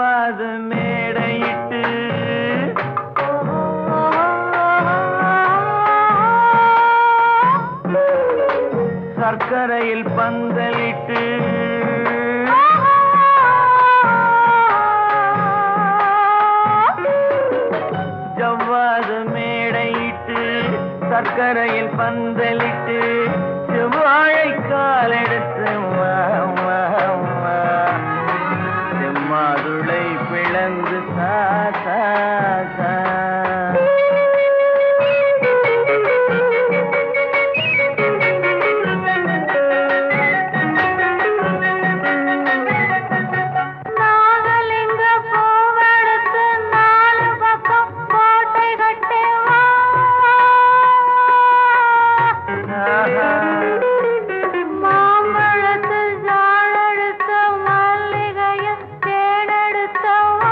ஜவ்வாது மேடையிட்டு சர்க்கரையில் பந்தலிட்டு ஜவ்வாது மேடையிட்டு சர்க்கரையில் பந்தலிட்டு செவ்வாழை காலெடுத்து வா, வா, வா. செம்மாதுளை பிளந்து சா சா சா நாகலிங்க பூவெடுத்து நாலு பக்கம் கோட்டை கட்டி வா. மாம்பழத்து ஜாழெடுத்த மல்லிகையில் தேனெடுத்த வா.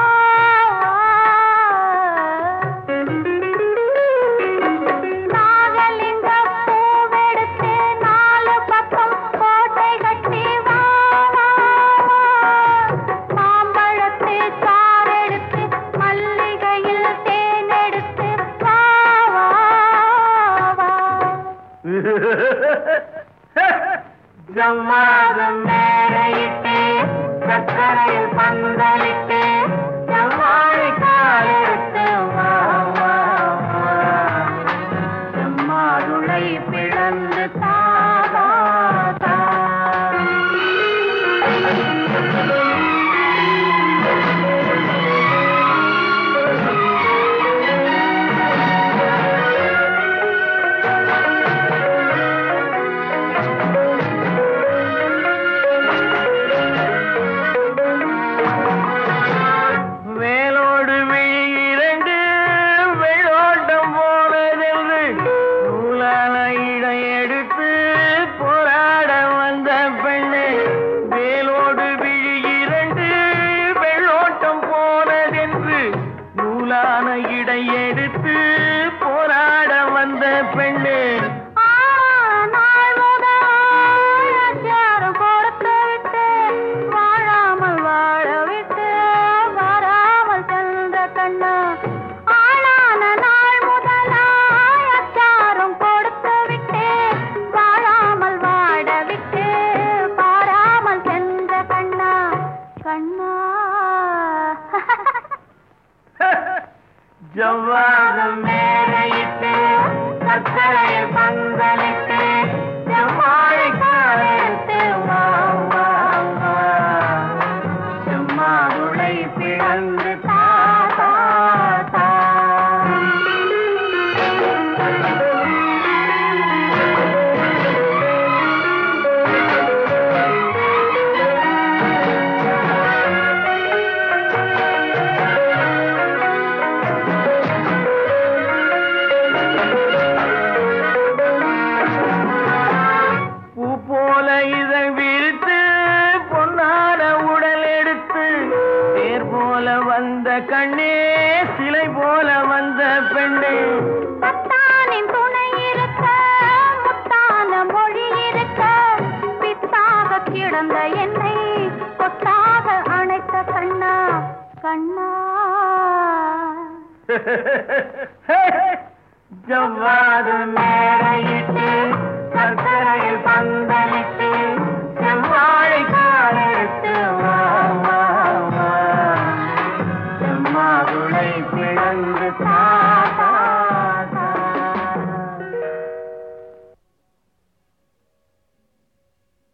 நாகலிங்க பூவெடுத்து நாலு பக்கம் கோட்டை கட்டி வா. மாம்பழத்து சாரெடுத்து மல்லிகையில் தேனெடுத்து வா, வா, வா. ஜவ்வாதம் மேடையிட்டு சர்க்கரையில் பந்தலிட்டு செவ்வாழை காலெடுத்து வா, வா, வா. செம்மாதுளை பிளந்து தா, தா, தா. வேலோடு விழி இரண்டு வெள்ளோட்டம் போனதென்று நூலான இடை எடுத்து போராட வந்த பெண்ணே வேலோடு விழி இரண்டு வெள்ளோட்டம் போனதென்று நூலான இடை எடுத்து போராட வந்த பெண்ணே நாள் முதல் அச்சாரம் கொடுத்து விட்டு வாழாமல் வாழ விட்டு வராமல் சென்ற கண்ணா ஆளான நாள் முதலாய் அச்சாரம் கொடுத்து விட்டு வாழாமல் வாழ விட்டு பாராமல் சென்ற கண்ணா கண்ணா ஜவ்வாதம் மேடையிட்டு சர்க்கரையில் பந்தலிட்டு செவ்வாழை காலெடுத்து வா, வா, வா. செம்மாதுளை பிளந்து தா, தா, தா. பூ போல இதழ் விரித்து பொன்னான உடல் எடுத்து தேர் போல வந்த கண்ணே சிலை போல வந்த பெண்ணே பத்தானின் துணை இருக்க முத்தான மொழி இருக்க பித்தாக கிடந்த என்னை கொத்தாக அணைத்த கண்ணா கண்ணா ஜவ்வாது மேடையிட்டு சர்க்கரையில் பந்தலிட்டு